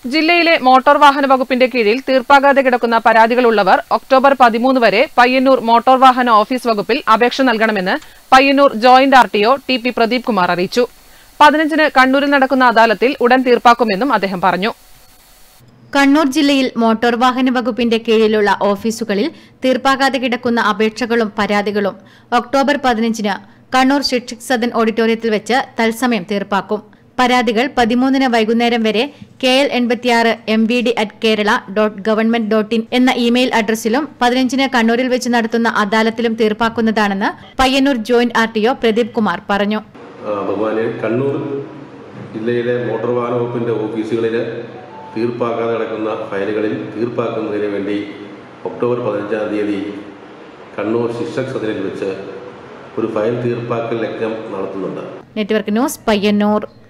ജില്ലയിലെ മോട്ടോർ വാഹന വകുപ്പിന്റെ കീഴിൽ തീർപ്പാകാതെ കിടക്കുന്ന പരാതികളുള്ളവർ ഒക്ടോബർ പതിമൂന്ന് വരെ പയ്യന്നൂർ മോട്ടോർ വാഹന ഓഫീസ് വകുപ്പിൽ അപേക്ഷ നൽകണമെന്ന് Payyanur joint R T O T P Pradeep Kumar അറിയിച്ചു പതിനഞ്ചിന് കണ്ണൂരിൽ നടക്കുന്ന അദാലത്തിൽ ഉടൻ തീർപ്പാക്കുമെന്നും അദ്ദേഹം പറഞ്ഞു കണ്ണൂർ ജില്ലയിൽ മോട്ടോർ വാഹന വകുപ്പിന്റെ കീഴിലുള്ള ഓഫീസുകളിൽ തീർപ്പാകാതെ കിടക്കുന്ന അപേക്ഷകളും പരാതികളും ഒക്ടോബർ പതിനഞ്ചിന് കണ്ണൂർ ശിക്ഷക് സദൻ ഓഡിറ്റോറിയത്തിൽ വെച്ച് തത്സമയം തീർപ്പാക്കും പരാതികൾ പതിമൂന്നിന് വൈകുന്നേരം വരെ കെ എൽ എൺപത്തിയാറ് M V D at Kerala dot government dot in എന്ന ഇമെയിൽ അഡ്രസ്സിലും പതിനഞ്ചിന് കണ്ണൂരിൽ വെച്ച് നടത്തുന്ന അദാലത്തിലും തീർപ്പാക്കുന്നതാണെന്ന് Payyanur joint R T O Pradeep Kumar പറഞ്ഞു ആ, ബഹുമാനെ കണ്ണൂർ ജില്ലയിലെ മോട്ടോർ വാഹന വകുപ്പിൻ്റെ ഓഫീസുകളിൽ തീർപ്പാക്കാതെ കിടക്കുന്ന ഫയലുകളിൽ തീർപ്പാക്കുന്നതിന് വേണ്ടി ഒക്ടോബർ പതിനഞ്ചാം തീയതി കണ്ണൂർ ശിക്ഷക് സദനിൽ വെച്ച് ഒരു ഫയൽ തീർപ്പാക്കൽ യജ്ഞം നടത്തുന്നുണ്ട് നെറ്റ്വർക്ക് ന്യൂസ് പയ്യന്നൂർ